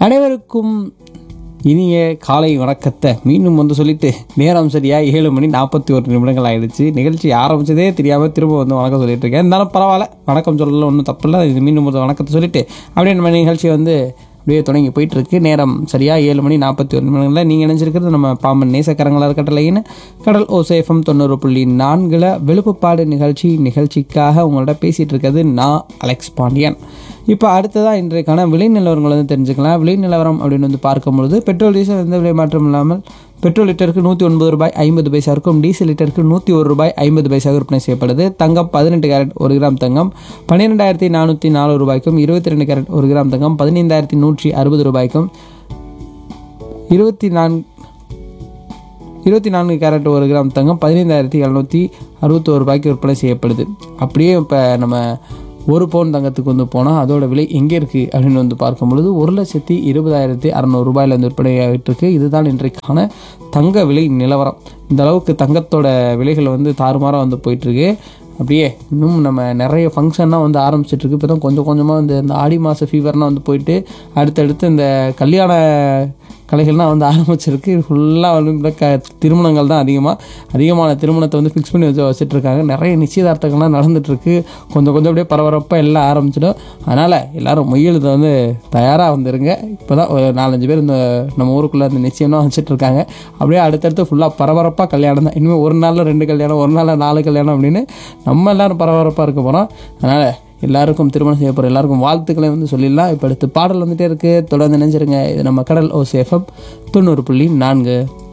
அனைவருக்கும் இனிய காலை வணக்கத்தை மீண்டும் வந்து சொல்லிட்டு நேரம் சரியா ஏழு மணி நாற்பத்தி ஒரு நிமிடங்கள் ஆயிடுச்சு நிகழ்ச்சி ஆரம்பிச்சதே தெரியாமல் திரும்ப வந்து வணக்கம் சொல்லிட்டு இருக்கேன் இருந்தாலும் பரவாயில்ல வணக்கம் சொல்லல ஒன்றும் தப்பு இல்லை இது மீண்டும் ஒரு வணக்கத்தை சொல்லிட்டு அப்படியே நம்ம நிகழ்ச்சி வந்து அப்படியே தொடங்கி போயிட்டு இருக்கு நேரம் சரியா ஏழு மணி நாற்பத்தி ஒரு நிமிடங்களில் நீங்கள் நினைச்சிருக்கிறது நம்ம பாம்பன் நேசக்கரங்களாக இருக்கட்டலைன்னு கடல் ஓசேஃபம் தொண்ணூறு புள்ளி நான்கில் வெளுப்புப்பாடு நிகழ்ச்சி நிகழ்ச்சிக்காக உங்களோட பேசிகிட்டு இருக்கிறது நான் அலெக்ஸ் பாண்டியன் இப்போ அடுத்ததாக இன்றைக்கான விலை நிலவரங்களை வந்து தெரிஞ்சுக்கலாம் விலை நிலவரம் அப்படின்னு வந்து பார்க்கும்பொழுது பெட்ரோல் டீசல் எந்த விலை மாற்றம் இல்லாமல் பெட்ரோல் லிட்டருக்கு நூற்றி ஒன்பது ரூபாய் ஐம்பது பைசா இருக்கும் டீசல் லிட்டருக்கு நூற்றி ஒரு ரூபாய் ஐம்பது பைசா விற்பனை செய்யப்படுது தங்கம் பதினெட்டு கேரட் ஒரு கிராம் தங்கம் பன்னிரெண்டாயிரத்தி நானூற்றி நாலு ரூபாய்க்கும் இருபத்தி ரெண்டு கேரட் ஒரு கிராம் தங்கம் பதினைந்தாயிரத்தி நூற்றி அறுபது ரூபாய்க்கும் இருபத்தி நான்கு இருபத்தி நான்கு கேரட் ஒரு கிராம் தங்கம் பதினைந்தாயிரத்தி எழுநூற்றி அறுபத்தோரு ரூபாய்க்கு விற்பனை செய்யப்படுது அப்படியே இப்போ நம்ம ஒரு பவுன் தங்கத்துக்கு வந்து போனால் அதோட விலை எங்கே இருக்குது அப்படின்னு வந்து பார்க்கும் பொழுது ஒரு லட்சத்தி இருபதாயிரத்தி அறநூறு ரூபாயில் வந்து விற்பனையாகிட்டு இருக்கு இதுதான் இன்றைக்கான தங்க விலை நிலவரம் இந்த அளவுக்கு தங்கத்தோட விலைகள் வந்து தாறுமாறாக வந்து போயிட்டுருக்கு அப்படியே இன்னும் நம்ம நிறைய ஃபங்க்ஷன்லாம் வந்து ஆரம்பிச்சிட்ருக்கு இப்போ தான் கொஞ்சம் கொஞ்சமாக வந்து இந்த ஆடி மாத ஃபீவர்னால் வந்து போயிட்டு அடுத்தடுத்து இந்த கல்யாண கலைகள்லாம் வந்து ஆரம்பிச்சிருக்கு ஃபுல்லாக வந்து இந்த க திருமணங்கள் தான் அதிகமாக அதிகமான திருமணத்தை வந்து ஃபிக்ஸ் பண்ணி வச்சு வச்சுட்டு இருக்காங்க நிறைய நிச்சயதார்த்தங்கள்லாம் நடந்துட்டுருக்கு கொஞ்சம் கொஞ்சம் அப்படியே பரபரப்பாக எல்லாம் ஆரம்பிச்சிடும் அதனால் எல்லாரும் மொய்யெழுத வந்து தயாராக வந்துருங்க இப்போ தான் ஒரு நாலஞ்சு பேர் இந்த நம்ம ஊருக்குள்ளே இந்த நிச்சயம்லாம் வச்சுட்டு இருக்காங்க அப்படியே அடுத்தடுத்து ஃபுல்லாக பரபரப்பாக கல்யாணம் தான் இனிமேல் ஒரு நாளில் ரெண்டு கல்யாணம் ஒரு நாளில் நாலு கல்யாணம் அப்படின்னு நம்ம எல்லாரும் பரபரப்பாக இருக்க போகிறோம் அதனால் எல்லாருக்கும் திருமணம் செய்ய போகிற எல்லாருக்கும் வாழ்த்துக்களை வந்து சொல்லிடலாம் இப்போ அடுத்து பாடல் வந்துட்டே இருக்குது தொடர்ந்து நினைச்சிருங்க இது நம்ம கடல் ஓ சேஃபம் தொண்ணூறு புள்ளி நான்கு